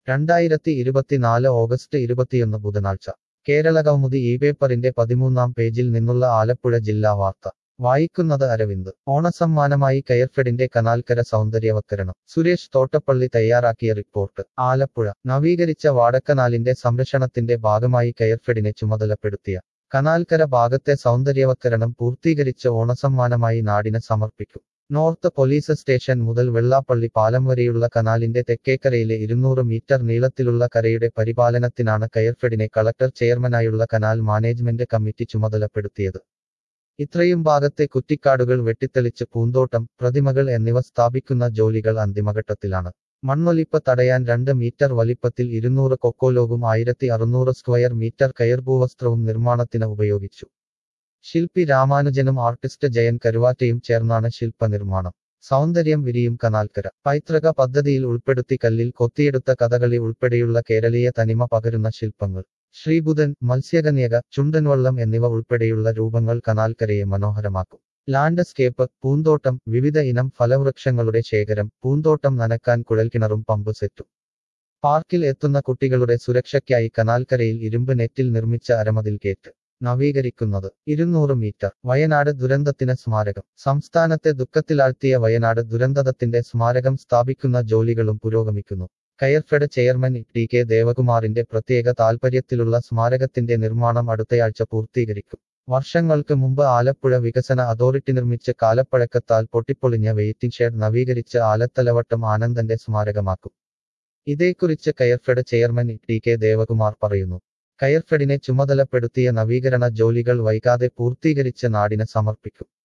രണ്ടായിരത്തി ഇരുപത്തിനാല് ഓഗസ്റ്റ് ഇരുപത്തിയൊന്ന് ബുധനാഴ്ച കേരള കൗമുദി ഈ പേപ്പറിന്റെ പതിമൂന്നാം പേജിൽ നിന്നുള്ള ആലപ്പുഴ ജില്ലാ വാർത്ത വായിക്കുന്നത് അരവിന്ദ് ഓണസമ്മാനമായി കയർഫെഡിന്റെ കനാൽക്കര സൗന്ദര്യവത്കരണം സുരേഷ് തോട്ടപ്പള്ളി തയ്യാറാക്കിയ റിപ്പോർട്ട് ആലപ്പുഴ നവീകരിച്ച വാടക്കനാലിന്റെ സംരക്ഷണത്തിന്റെ ഭാഗമായി കയർഫെഡിനെ ചുമതലപ്പെടുത്തിയ കനാൽക്കര ഭാഗത്തെ സൗന്ദര്യവത്കരണം പൂർത്തീകരിച്ച് ഓണസമ്മാനമായി നാടിന് സമർപ്പിക്കും നോർത്ത് പോലീസ് സ്റ്റേഷൻ മുതൽ വെള്ളാപ്പള്ളി പാലം വരെയുള്ള കനാലിന്റെ തെക്കേക്കരയിലെ ഇരുന്നൂറ് മീറ്റർ നീളത്തിലുള്ള കരയുടെ പരിപാലനത്തിനാണ് കയർഫെഡിനെ കളക്ടർ ചെയർമാനായുള്ള കനാൽ മാനേജ്മെന്റ് കമ്മിറ്റി ചുമതലപ്പെടുത്തിയത് ഇത്രയും ഭാഗത്തെ കുറ്റിക്കാടുകൾ വെട്ടിത്തെളിച്ച് പൂന്തോട്ടം പ്രതിമകൾ എന്നിവ സ്ഥാപിക്കുന്ന ജോലികൾ അന്തിമഘട്ടത്തിലാണ് മണ്ണൊലിപ്പ് തടയാൻ രണ്ട് മീറ്റർ വലിപ്പത്തിൽ ഇരുന്നൂറ് കൊക്കോലോഗും ആയിരത്തി അറുന്നൂറ് സ്ക്വയർ മീറ്റർ കയർഭൂവസ്ത്രവും നിർമ്മാണത്തിന് ഉപയോഗിച്ചു ശില്പി രാമാനുജനും ആർട്ടിസ്റ്റ് ജയൻ കരുവാറ്റയും ചേർന്നാണ് ശില്പനിർമ്മാണം സൗന്ദര്യം വിരിയും കനാൽക്കര പൈതൃക പദ്ധതിയിൽ ഉൾപ്പെടുത്തി കല്ലിൽ കൊത്തിയെടുത്ത കഥകളി ഉൾപ്പെടെയുള്ള കേരളീയ തനിമ പകരുന്ന ശില്പങ്ങൾ ശ്രീബുധൻ മത്സ്യകന്യക ചുണ്ടൻവള്ളം എന്നിവ ഉൾപ്പെടെയുള്ള രൂപങ്ങൾ കനാൽക്കരയെ മനോഹരമാക്കും ലാൻഡ്സ്കേപ്പ് പൂന്തോട്ടം വിവിധ ഇനം ഫലവൃക്ഷങ്ങളുടെ ശേഖരം പൂന്തോട്ടം നനക്കാൻ കുഴൽക്കിണറും പമ്പ് സെറ്റും പാർക്കിൽ എത്തുന്ന കുട്ടികളുടെ സുരക്ഷയ്ക്കായി കനാൽക്കരയിൽ ഇരുമ്പ് നെറ്റിൽ നിർമ്മിച്ച അരമതിൽ ഗേറ്റ് നവീകരിക്കുന്നത് ഇരുന്നൂറ് മീറ്റർ വയനാട് ദുരന്തത്തിന് സ്മാരകം സംസ്ഥാനത്തെ ദുഃഖത്തിലാഴ്ത്തിയ വയനാട് ദുരന്തത്തിന്റെ സ്മാരകം സ്ഥാപിക്കുന്ന ജോലികളും പുരോഗമിക്കുന്നു കയർഫെഡ് ചെയർമാൻ ടി കെ ദേവകുമാറിന്റെ പ്രത്യേക താൽപര്യത്തിലുള്ള സ്മാരകത്തിന്റെ നിർമ്മാണം അടുത്തയാഴ്ച പൂർത്തീകരിക്കും വർഷങ്ങൾക്ക് മുമ്പ് ആലപ്പുഴ വികസന അതോറിറ്റി നിർമ്മിച്ച് കാലപ്പഴക്കത്താൽ പൊട്ടിപ്പൊളിഞ്ഞ വെയിറ്റിംഗ് ഷെഡ് നവീകരിച്ച് ആലത്തലവട്ടം ആനന്ദന്റെ സ്മാരകമാക്കും ഇതേക്കുറിച്ച് Coirfed chairman T K Devakumar പറയുന്നു കയർഫെഡിനെ ചുമതലപ്പെടുത്തിയ നവീകരണ ജോലികൾ വൈകാതെ പൂർത്തീകരിച്ച് നാടിന് സമർപ്പിക്കും